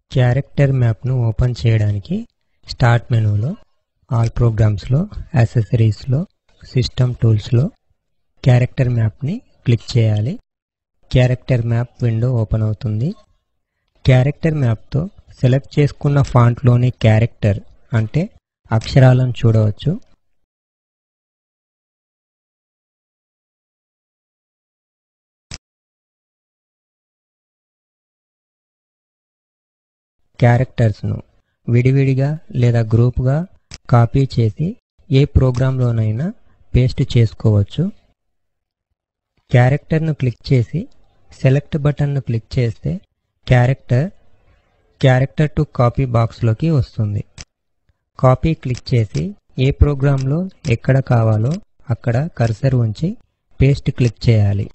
character మ్యాప్ను open చేయడానికి start మెనూలో ఆల్ ప్రోగ్రామ్స్లో యాక్సెసరీస్లో సిస్టమ్ టూల్స్లో క్యారెక్టర్ మ్యాప్ని క్లిక్ చేయాలి క్యారెక్టర్ మ్యాప్ విండో ఓపెన్ అవుతుంది క్యారెక్టర్ మ్యాప్తో సెలెక్ట్ చేసుకున్న ఫాంట్లోని క్యారెక్టర్ అంటే అక్షరాలను చూడవచ్చు క్యారెక్టర్స్ను విడివిడిగా లేదా గ్రూప్గా కాపీ చేసి ఏ ప్రోగ్రాంలోనైనా పేస్ట్ చేసుకోవచ్చు క్యారెక్టర్ను క్లిక్ చేసి సెలెక్ట్ బటన్ను క్లిక్ చేస్తే క్యారెక్టర్ క్యారెక్టర్ టు కాపీ బాక్స్లోకి వస్తుంది కాపీ క్లిక్ చేసి ఏ ప్రోగ్రాంలో ఎక్కడ కావాలో అక్కడ కర్సర్ ఉంచి పేస్ట్ క్లిక్ చేయాలి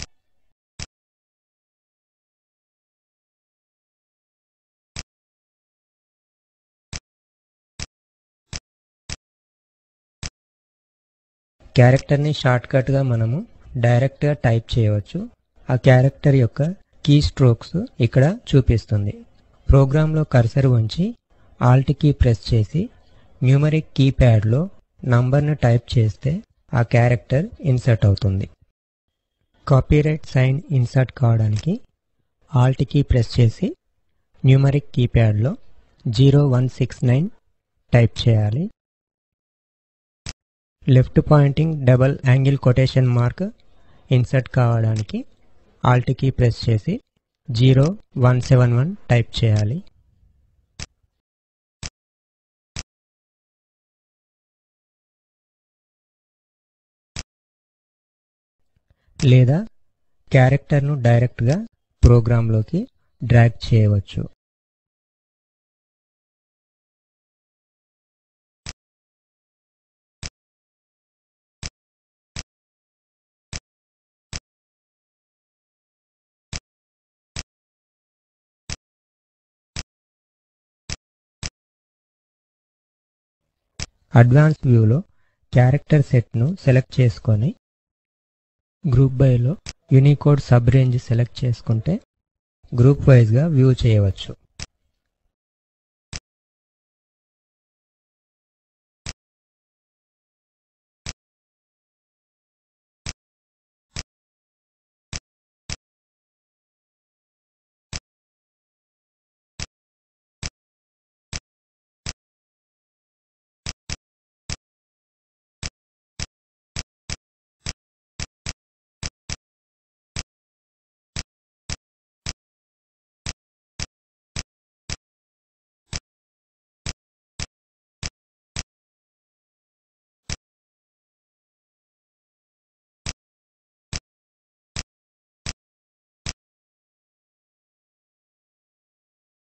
క్యారెక్టర్ని షార్ట్కట్గా మనము డైరెక్ట్గా టైప్ చేయవచ్చు ఆ క్యారెక్టర్ యొక్క కీ స్ట్రోక్స్ ఇక్కడ చూపిస్తుంది ప్రోగ్రాంలో కర్సర్ ఉంచి ఆల్ట్ కీ ప్రెస్ చేసి న్యూమరిక్ కీప్యాడ్లో నంబర్ను టైప్ చేస్తే ఆ క్యారెక్టర్ ఇన్సర్ట్ అవుతుంది కాపీరైట్ సైన్ ఇన్సర్ట్ కావడానికి ఆల్ట్ కీ ప్రెస్ చేసి న్యూమరిక్ కీప్యాడ్లో zero one six nine type చేయాలి left pointing double angle quotation mark insert కావడానికి ఆల్ట్ కీ ప్రెస్ చేసి zero one seven one type చేయాలి లేదా క్యారెక్టర్ను డైరెక్ట్గా ప్రోగ్రాంలోకి డ్రాగ్ చేయవచ్చు అడ్వాన్స్ వ్యూలో క్యారెక్టర్ సెట్ను సెలెక్ట్ చేసుకొని గ్రూప్ బైలో యూనికోడ్ సబ్ రేంజ్ సెలెక్ట్ చేసుకుంటే గ్రూప్ వైజ్గా వ్యూ చేయవచ్చు